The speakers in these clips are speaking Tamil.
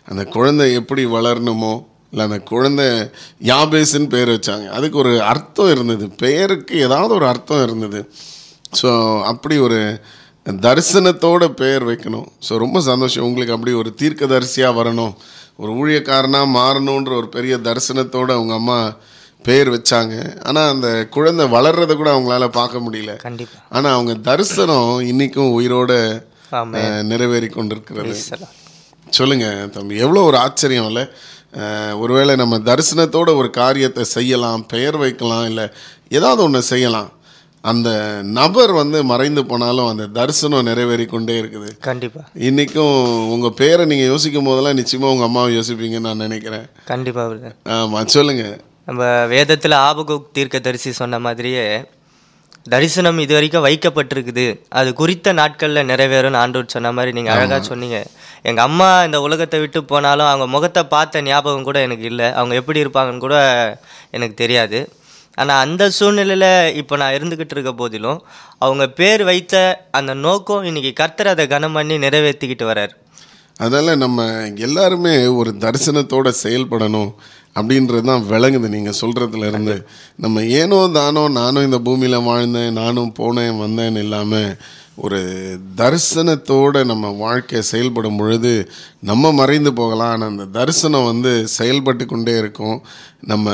அந்த குழந்தை எப்படி வளரணுமோ இல்லை அந்த குழந்தை யாபேஸ்ன்னு பேர் வச்சாங்க அதுக்கு ஒரு அர்த்தம் இருந்தது பெயருக்கு ஏதாவது ஒரு அர்த்தம் இருந்தது ஸோ அப்படி ஒரு தரிசனத்தோட பெயர் வைக்கணும் ஸோ ரொம்ப சந்தோஷம் உங்களுக்கு அப்படி ஒரு தீர்க்கதரிசியாக வரணும் ஒரு ஊழியக்காரனாக மாறணுன்ற ஒரு பெரிய தரிசனத்தோட அவங்க அம்மா பெயர் வச்சாங்க ஆனால் அந்த குழந்தை வளர்றதை கூட அவங்களால பார்க்க முடியல கண்டிப்பா ஆனால் அவங்க தரிசனம் இன்னைக்கும் உயிரோட ஆமே அஹ், நிறைவேறி கொண்டிருக்கிறது சலாம். சொல்லுங்க தம்பி எவ்வளோ ஒரு ஆச்சரியம் இல்லை அஹ், ஒருவேளை நம்ம தரிசனத்தோட ஒரு காரியத்தை செய்யலாம் பெயர் வைக்கலாம் இல்லை ஏதாவது ஒன்று செய்யலாம் அந்த நபர் வந்து மறைந்து போனாலும் அந்த தரிசனம் நிறைவேறி கொண்டே இருக்குது கண்டிப்பா இன்றைக்கும் உங்கள் பேரை நீங்கள் யோசிக்கும் போதெல்லாம் நிச்சயமாக உங்கள் அம்மாவை யோசிப்பீங்கன்னு நான் நினைக்கிறேன் கண்டிப்பா பிரதர் ஆமாம் சொல்லுங்கள் நம்ம வேதத்தில் ஆபகுக் தீர்க்கதரிசி சொன்ன மாதிரியே தரிசனம் இது வரைக்கும் வைக்கப்பட்டிருக்குது அது குறித்த நாட்களில் நிறைவேறும்னு ஆண்டவர் சொன்ன மாதிரி நீங்கள் அழகாக சொன்னீங்க எங்கள் அம்மா இந்த உலகத்தை விட்டு போனாலும் அவங்க முகத்தை பார்த்த ஞாபகம் கூட எனக்கு இல்லை அவங்க எப்படி இருப்பாங்கன்னு கூட எனக்கு தெரியாது ஆனால் அந்த சூழ்நிலையில் இப்போ நான் இருந்துக்கிட்டு இருக்க போதிலும் அவங்க பேர் வைத்த அந்த நோக்கம் இன்னைக்கு கர்த்தர் அதை கனம் பண்ணி நிறைவேற்றிக்கிட்டு வரார் அதனால் நம்ம எல்லாருமே ஒரு தரிசனத்தோட செயல்படணும் அப்படின்றது தான் விளங்குது நீங்கள் சொல்கிறதுல இருந்து நம்ம ஏனோ தானோ நானும் இந்த பூமியில் வாழ்ந்தேன் நானும் போனேன் வந்தேன்னு இல்லாமல் ஒரு தரிசனத்தோட நம்ம வாழ்க்கை செயல்படும் பொழுது நம்ம மறைந்து போகலாம் ஆனால் அந்த தரிசனம் வந்து செயல்பட்டு கொண்டே இருக்கும் நம்ம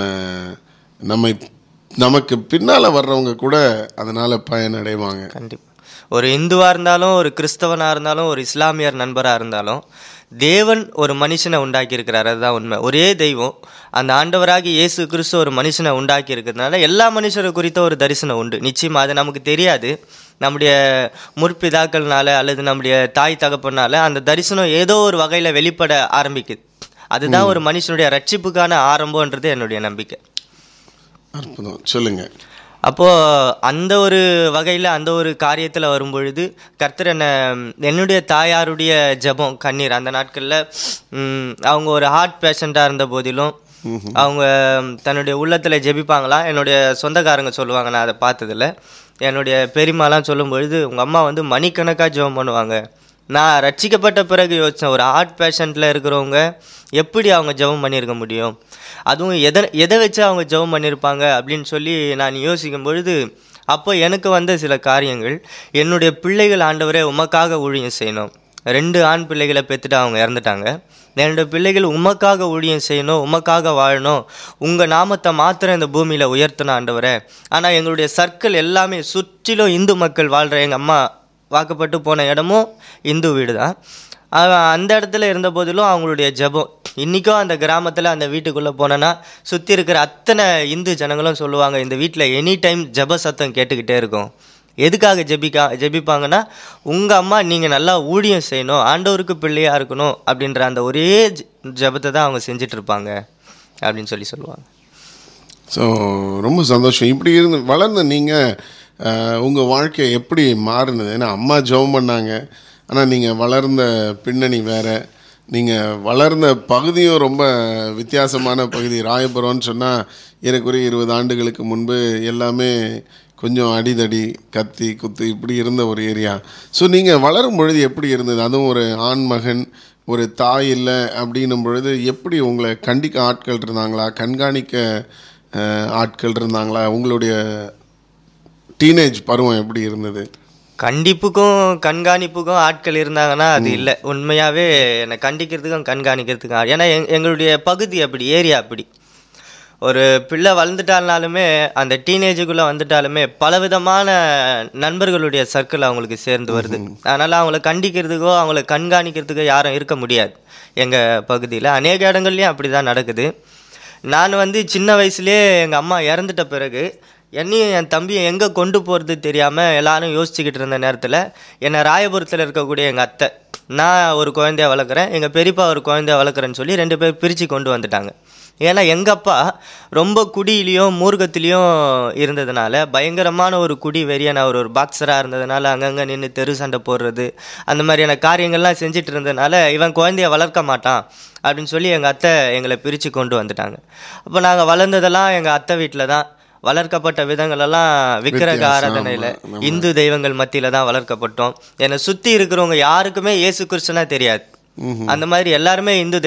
நம்மை நமக்கு பின்னால் வர்றவங்க கூட அதனால் பயனடைவாங்க கண்டிப்பாக ஒரு இந்துவாக இருந்தாலும் ஒரு கிறிஸ்தவனாக இருந்தாலும் ஒரு இஸ்லாமியர் நண்பராக இருந்தாலும் தேவன் ஒரு மனுஷனை உண்டாக்கியிருக்கிறார் அதுதான் உண்மை ஒரே தெய்வம் அந்த ஆண்டவராகி இயேசு கிறிஸ்து ஒரு மனுஷனை உண்டாக்கி இருக்கிறதுனால எல்லா மனுஷரை குறித்த ஒரு தரிசனம் உண்டு நிச்சயமாக அது நமக்கு தெரியாது நம்முடைய முற்பிதாக்கள்னால அல்லது நம்முடைய தாய் தகப்பனால அந்த தரிசனம் ஏதோ ஒரு வகையில் வெளிப்பட ஆரம்பிக்குது அதுதான் ஒரு மனுஷனுடைய ரட்சிப்புக்கான ஆரம்பம்ன்றது என்னுடைய நம்பிக்கை அற்புதம் சொல்லுங்கள் அப்போது அந்த ஒரு வகையில் அந்த ஒரு காரியத்தில் வரும்பொழுது கர்த்தர் என்ன என்னுடைய தாயாருடைய ஜெபம் கண்ணீர் அந்த நாட்களில் அவங்க ஒரு ஹார்ட் பேஷண்ட்டாக இருந்த போதிலும் அவங்க தன்னுடைய உள்ளத்தில் ஜெபிப்பாங்களாம் என்னுடைய சொந்தக்காரங்க சொல்லுவாங்க நான் அதை பார்த்ததில்ல என்னுடைய பெரியம்மாலாம் சொல்லும் பொழுது உங்கள் அம்மா வந்து மணிக்கணக்காக ஜெபம் பண்ணுவாங்க நான் ரட்சிக்கப்பட்ட பிறகு யோசித்தேன் ஒரு ஹார்ட் பேஷண்ட்டில் இருக்கிறவங்க எப்படி அவங்க ஜெபம் பண்ணியிருக்க முடியும் அதுவும் எதை எதை வச்சு அவங்க ஜெபம் பண்ணியிருப்பாங்க அப்படின்னு சொல்லி நான் யோசிக்கும் பொழுது அப்போ எனக்கு வந்த சில காரியங்கள் என்னுடைய பிள்ளைகள் ஆண்டவரே உமக்காக ஊழியம் செய்யணும் ரெண்டு ஆண் பிள்ளைகளை பெற்றுட்டு அவங்க இறந்துட்டாங்க என்னோட பிள்ளைகள் உமக்காக ஊழியம் செய்யணும் உமக்காக வாழணும் உங்கள் நாமத்தை மாத்திரம் இந்த பூமியில் உயர்த்தணும் ஆண்டவரே ஆனால் எங்களுடைய சர்க்கிள் எல்லாமே சுற்றிலும் இந்து மக்கள் வாழ்கிற எங்கள் அம்மா வாக்கப்பட்டு போன இடமும் இந்து வீடு தான் அவன் அந்த இடத்துல இருந்த போதிலும் அவங்களுடைய ஜெபம் இன்றைக்கும் அந்த கிராமத்தில் அந்த வீட்டுக்குள்ளே போனேன்னா சுற்றி இருக்கிற அத்தனை இந்து ஜனங்களும் சொல்லுவாங்க இந்த வீட்டில் எனி டைம் ஜெப சத்தம் கேட்டுக்கிட்டே இருக்கும் எதுக்காக ஜெபிக்கா ஜெபிப்பாங்கன்னா உங்கள் அம்மா நீங்கள் நல்லா ஊழியம் செய்யணும் ஆண்டவருக்கு பிள்ளையாக இருக்கணும் அப்படின்ற அந்த ஒரே ஜெ- ஜெபத்தை தான் அவங்க செஞ்சுட்டு இருப்பாங்க அப்படின்னு சொல்லி சொல்லுவாங்க ஸோ ரொம்ப சந்தோஷம் இப்படி இருந்து வளர்ந்த நீங்கள் உங்கள் வாழ்க்கை எப்படி மாறினது ஏன்னா அம்மா ஜெபம் பண்ணாங்க ஆனால் நீங்கள் வளர்ந்த பின்னணி வேறு நீங்கள் வளர்ந்த பகுதியும் ரொம்ப வித்தியாசமான பகுதி ராயபுரம்னு சொன்னால் ஏறக்குறைய இருபது ஆண்டுகளுக்கு முன்பு எல்லாமே கொஞ்சம் அடிதடி கத்தி குத்து இப்படி இருந்த ஒரு ஏரியா ஸோ நீங்கள் வளரும் பொழுது எப்படி இருந்தது அதுவும் ஒரு ஆண் மகன் ஒரு தாய் இல்லை அப்படின்னும் பொழுது எப்படி உங்களை கண்டிக்க ஆட்கள் இருந்தாங்களா கண்காணிக்க அஹ், ஆட்கள் இருந்தாங்களா உங்களுடைய டீனேஜ் பருவம் எப்படி இருந்தது கண்டிப்புக்கும் கண்காணிப்புக்கும் ஆட்கள் இருந்தாங்கன்னா அது இல்லை உண்மையாகவே என்னை கண்டிக்கிறதுக்கும் கண்காணிக்கிறதுக்கும் ஆள். ஏன்னா எங் எங்களுடைய பகுதி அப்படி ஏரியா அப்படி ஒரு பிள்ளை வளர்ந்துட்டாலுமே அந்த டீனேஜுக்குள்ளே வந்துட்டாலுமே பலவிதமான நண்பர்களுடைய சர்க்கிள் அவங்களுக்கு சேர்ந்து வருது அதனால் அவங்கள கண்டிக்கிறதுக்கோ அவங்கள கண்காணிக்கிறதுக்கோ யாரும் இருக்க முடியாது எங்கள் பகுதியில் அநேக இடங்கள்லையும் அப்படி தான் நடக்குது நான் வந்து சின்ன வயசுலேயே எங்கள் அம்மா இறந்துட்ட பிறகு என்னையும் என் தம்பியும் எங்கே கொண்டு போகிறது தெரியாமல் எல்லாரும் யோசிச்சுக்கிட்டு இருந்த நேரத்தில் என்னை ராயபுரத்தில் இருக்கக்கூடிய எங்கள் அத்தை நான் ஒரு குழந்தைய வளர்க்குறேன் எங்கள் பெரியப்பா ஒரு குழந்தைய வளர்க்குறேன்னு சொல்லி ரெண்டு பேர் பிரித்து கொண்டு வந்துட்டாங்க ஏன்னா எங்கள் அப்பா ரொம்ப குடியிலையும் மூர்க்கத்திலையும் இருந்ததுனால பயங்கரமான ஒரு குடி வெறியன் அவர் ஒரு பாக்ஸராக இருந்ததுனால அங்கங்கே நின்று தெரு சண்டை போடுறது அந்த மாதிரியான காரியங்கள்லாம் செஞ்சுட்டு இருந்ததுனால இவன் குழந்தைய வளர்க்க மாட்டான் அப்படின்னு சொல்லி எங்கள் அத்தை எங்களை பிரித்து கொண்டு வந்துட்டாங்க அப்போ நாங்கள் வளர்ந்ததெல்லாம் எங்கள் அத்தை வீட்டில் தான் வளர்க்கப்பட்ட விதங்கள் எல்லாம் விக்கிரக வித்தியாசம், ஆராதனையில் ஆமா. இந்து தெய்வங்கள் மத்தியில தான் வளர்க்கப்பட்டோம் என்னை சுற்றி இருக்கிறவங்க யாருக்குமே இயேசு கிறிஸ்துனா தெரியாது அந்த மாதிரி எல்லாருமே இந்து